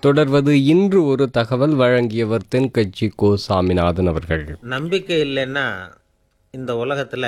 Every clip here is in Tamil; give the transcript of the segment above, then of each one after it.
தொடர்வது இன்று ஒரு தகவல் வழங்கியவர் தென்கட்சி கோ சாமிநாதன் அவர்கள் நம்பிக்கை இல்லைன்னா இந்த உலகத்தில்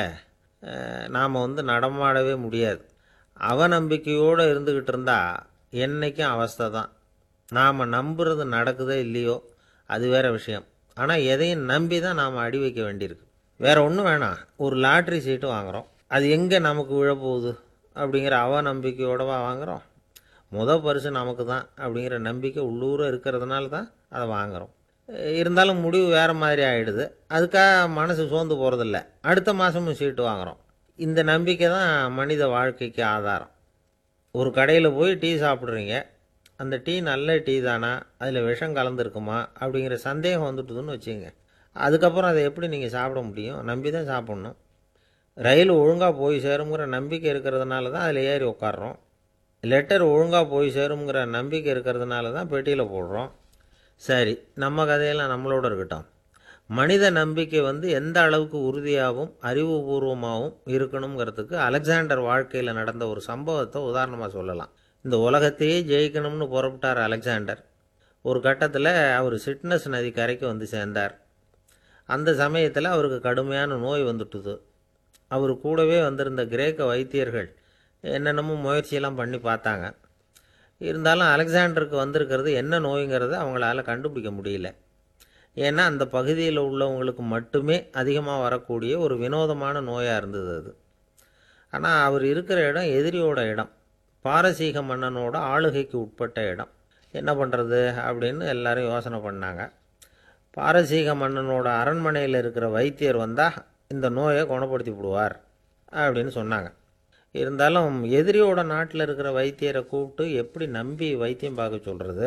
நாம் வந்து நடமாடவே முடியாது அவநம்பிக்கையோடு இருந்துக்கிட்டு இருந்தால் என்றைக்கும் அவஸ்தை தான் நாம் நம்புறது நடக்குதோ இல்லையோ அது வேற விஷயம் ஆனால் எதையும் நம்பி தான் நாம் அடி வைக்க வேண்டியிருக்கு வேற ஒன்றும் வேணாம் ஒரு லாட்ரி சீட்டு வாங்குகிறோம் அது எங்கே நமக்கு விழப்போகுது அப்படிங்கிற அவநம்பிக்கையோடவா வாங்குகிறோம் முத பரிசு நமக்கு தான் அப்படிங்கிற நம்பிக்கை உள்ளூர இருக்கிறதுனால தான் அதை வாங்குகிறோம் இருந்தாலும் முடிவு வேறு மாதிரி ஆகிடுது அதுக்காக மனசு சோர்ந்து போகிறதில்ல அடுத்த மாதமும் சீட்டு வாங்குகிறோம் இந்த நம்பிக்கை தான் மனித வாழ்க்கைக்கு ஆதாரம் ஒரு கடையில் போய் டீ சாப்பிட்றீங்க அந்த டீ நல்ல டீ தானா அதில் விஷம் கலந்துருக்குமா அப்படிங்கிற சந்தேகம் வந்துட்டுதுன்னு வச்சுங்க அதுக்கப்புறம் அதை எப்படி நீங்கள் சாப்பிட முடியும் நம்பி தான் சாப்பிட்ணும் ரயில் ஒழுங்காக போய் சேருங்கிற நம்பிக்கை இருக்கிறதுனால தான் அதில் ஏறி உட்காடுறோம் லெட்டர் ஒழுங்காக போய் சேருங்கிற நம்பிக்கை இருக்கிறதுனால தான் பெட்டியில் போடுறோம் சரி நம்ம கதையெல்லாம் நம்மளோட இருக்கட்டும் மனித நம்பிக்கை வந்து எந்த அளவுக்கு உறுதியாகவும் அறிவுபூர்வமாகவும் இருக்கணுங்கிறதுக்கு அலெக்சாண்டர் வாழ்க்கையில் நடந்த ஒரு சம்பவத்தை உதாரணமாக சொல்லலாம் இந்த உலகத்தையே ஜெயிக்கணும்னு புறப்பட்டார் அலெக்சாண்டர் ஒரு கட்டத்தில் அவர் சிட்னஸ் நதி கரைக்கு வந்து சேர்ந்தார் அந்த சமயத்தில் அவருக்கு கடுமையான நோய் வந்துட்டுது அவர் கூடவே வந்திருந்த கிரேக்க வைத்தியர்கள் என்னென்னமோ முயற்சியெல்லாம் பண்ணி பார்த்தாங்க இருந்தாலும் அலெக்சாண்டருக்கு வந்திருக்கிறது என்ன நோய்ங்கிறத அவங்களால கண்டுபிடிக்க முடியல ஏன்னா அந்த பகுதியில் உள்ளவங்களுக்கு மட்டுமே அதிகமாக வரக்கூடிய ஒரு வினோதமான நோயாக இருந்தது அது ஆனால் அவர் இருக்கிற இடம் எதிரியோட இடம் பாரசீக மன்னனோட ஆளுகைக்கு உட்பட்ட இடம் என்ன பண்ணுறது அப்படின்னு எல்லாரும் யோசனை பண்ணாங்க பாரசீக மன்னனோட அரண்மனையில் இருக்கிற வைத்தியர் வந்தால் இந்த நோயை குணப்படுத்தி விடுவார் அப்படின்னு சொன்னாங்க இருந்தாலும் எதிரியோட நாட்டில் இருக்கிற வைத்தியரை கூப்பிட்டு எப்படி நம்பி வைத்தியம் பார்க்க சொல்கிறது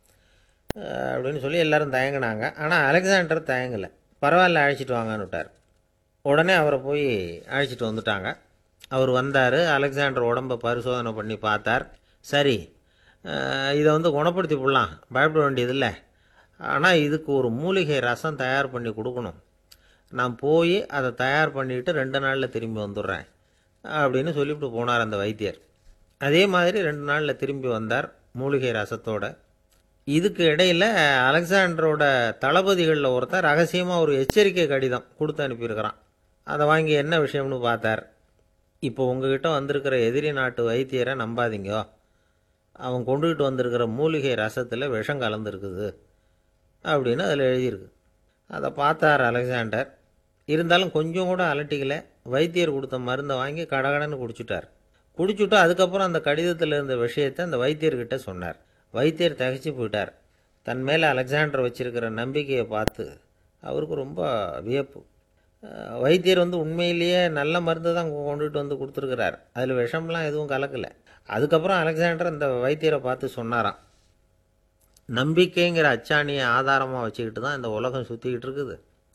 அப்படின்னு சொல்லி எல்லாரும் தயங்கினாங்க ஆனால் அலெக்சாண்டர் தயங்கலை பரவாயில்ல அழைச்சிட்டு வாங்கன்னு விட்டார் உடனே அவரை போய் அழைச்சிட்டு வந்துட்டாங்க அவர் வந்தார் அலெக்சாண்டர் உடம்பை பரிசோதனை பண்ணி பார்த்தார் சரி அஹ், இதை வந்து குணப்படுத்தி விடலாம் பயப்பட வேண்டியதில்லை ஆனால் இதுக்கு ஒரு மூலிகை ரசம் தயார் பண்ணி கொடுக்கணும் நான் போய் அதை தயார் பண்ணிவிட்டு ரெண்டு நாளில் திரும்பி வந்துடுறேன் அப்படின்னு சொல்லிவிட்டு போனார் அந்த வைத்தியர் அதே மாதிரி ரெண்டு நாளில் திரும்பி வந்தார் மூலிகை ரசத்தோட இதுக்கு இடையில் அலெக்சாண்டரோட தளபதிகளில் ஒருத்தர் ரகசியமாக ஒரு எச்சரிக்கை கடிதம் கொடுத்து அனுப்பியிருக்கிறான் அதை வாங்கி என்ன விஷயம்னு பார்த்தார் இப்போ உங்ககிட்ட வந்திருக்கிற எதிரி நாட்டு வைத்தியரை நம்பாதீங்க அவன் கொண்டுகிட்டு வந்திருக்கிற மூலிகை ரசத்தில் விஷம் கலந்துருக்குது அப்படின்னு அதில் எழுதியிருக்கு அதை பார்த்தார் அலெக்சாண்டர் இருந்தாலும் கொஞ்சம் கூட அலட்டிக்கல வைத்தியர் கொடுத்த மருந்தை வாங்கி கடகடன்னு குடிச்சிட்டார் குடிச்சுட்டு அதுக்கப்புறம் அந்த கடிதத்தில் இருந்த விஷயத்தை அந்த வைத்தியர்கிட்ட சொன்னார் வைத்தியர் தகைச்சு போயிட்டார் தன் மேலே அலெக்சாண்டர் வச்சிருக்கிற நம்பிக்கையை பார்த்து அவருக்கு ரொம்ப வியப்பு அஹ் வைத்தியர் வந்து உண்மையிலேயே நல்ல மருந்து தான் கொண்டுட்டு வந்து கொடுத்துருக்கிறார் அதில் விஷம்லாம் எதுவும் கலக்கலை அதுக்கப்புறம் அலெக்சாண்டர் அந்த வைத்தியரை பார்த்து சொன்னாராம் நம்பிக்கைங்கிற அச்சாணியை ஆதாரமாக வச்சுக்கிட்டு தான் இந்த உலகம் சுற்றிக்கிட்டு இருக்குது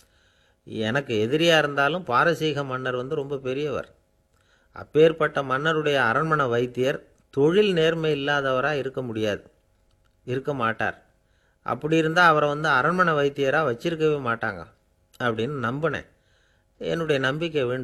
எனக்கு எதிரியாக இருந்தாலும் பாரசீக மன்னர் வந்து ரொம்ப பெரியவர் அப்பேற்பட்ட மன்னருடைய அரண்மனை வைத்தியர் தொழில் நேர்மை இல்லாதவராக இருக்க முடியாது இருக்க மாட்டார் அப்படி இருந்தால் அவரை வந்து அரண்மனை வைத்தியராக வச்சிருக்கவே மாட்டாங்க அப்படின்னு நம்பினேன் என்னுடைய நம்பிக்கை வீண்